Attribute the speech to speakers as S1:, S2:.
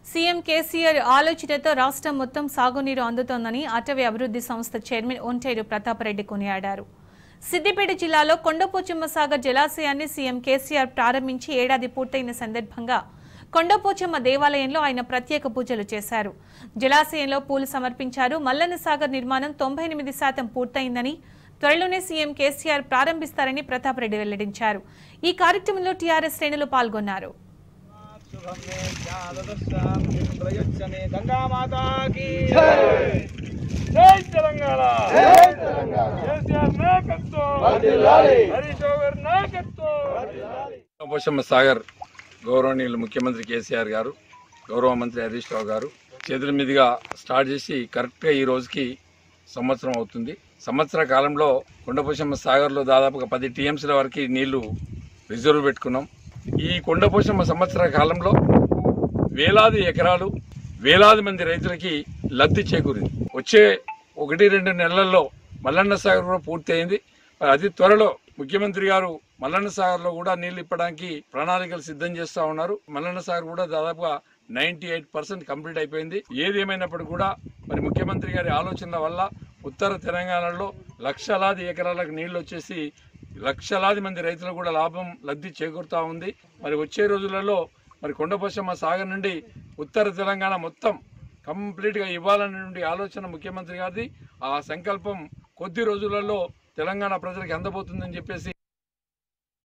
S1: CM KCR ఆలోచనతో రాష్ట్రం మొత్తం సాగునీరు అందుతోందని అటవీ అభివృద్ధి సంస్థ చైర్మన్ ఒంటేరు ప్రతాపరెడ్డి కొనియాడారు సిద్దిపేట జిల్లాలో కొండపోచమ్మ సాగర్ జలాశయాన్ని సీఎం కేసీఆర్ ప్రారంభించి ఏడాది పూర్తయిన సందర్భంగా కొండపోచమ్మ దేవాలయంలో ఆయన ప్రత్యేక పూజలు చేశారు జలాశయంలో పూలు సమర్పించారు మల్లన్న సాగర్ నిర్మాణం తొంభై ఎనిమిది శాతం పూర్తయిందని త్వరలోనే సీఎం కేసీఆర్ ప్రారంభిస్తారని ప్రతాపరెడ్డి వెల్లడించారు ఈ కార్యక్రమంలో టీఆర్ఎస్ శ్రేణులు పాల్గొన్నారు
S2: शुभम में ज्ञानदस्याम इंद्रयच्चने गंगा माता की जय तेलंगाना जय तेलंगाना केसीआर नायकत्వం హరీష్ రావు గారి నాయకత్వం
S3: పోషమ్మ సాగర్ గౌరవనీయులు ముఖ్యమంత్రి కేసీఆర్ గారు గౌరవ మంత్రి హరీష్ రావు గారు చేతుల మీదుగా స్టార్ట్ చేసి కరెక్ట్గా ఈ రోజుకి సంవత్సరం అవుతుంది సంవత్సర కాలంలో కొండపోషమ్మ సాగర్లో దాదాపుగా పది టీఎంసీల వరకు నీళ్లు రిజర్వ్ పెట్టుకున్నాం ఈ కొండపోషమ్మ సంవత్సర కాలంలో వేలాది ఎకరాలు వేలాది మంది రైతులకి లబ్ధి చేకూరింది వచ్చే ఒకటి రెండు నెలల్లో మల్లన్న సాగర్ కూడా పూర్తి అయింది మరి అతి త్వరలో ముఖ్యమంత్రి గారు మల్లన్న సాగర్ లో కూడా నీళ్లు ఇప్పడానికి ప్రణాళికలు సిద్ధం చేస్తా ఉన్నారు మల్లన్న సాగర్ కూడా దాదాపుగా నైన్టీ ఎయిట్ పర్సెంట్ కంప్లీట్ అయిపోయింది ఏది ఏమైనప్పటికీ కూడా మరి ముఖ్యమంత్రి గారి ఆలోచనల వల్ల ఉత్తర తెలంగాణలో లక్షలాది ఎకరాలకు నీళ్లు వచ్చేసి లక్షలాది మంది రైతులకు కూడా లాభం లబ్ధి చేకూరుతా ఉంది మరి వచ్చే రోజులలో మరి కొండపోశమ్మ సాగర్ నుండి ఉత్తర తెలంగాణ మొత్తం కంప్లీట్గా ఇవ్వాలనే ఆలోచన ముఖ్యమంత్రి గారిది ఆ సంకల్పం కొద్ది రోజులలో తెలంగాణ ప్రజలకు అందబోతుందని చెప్పేసి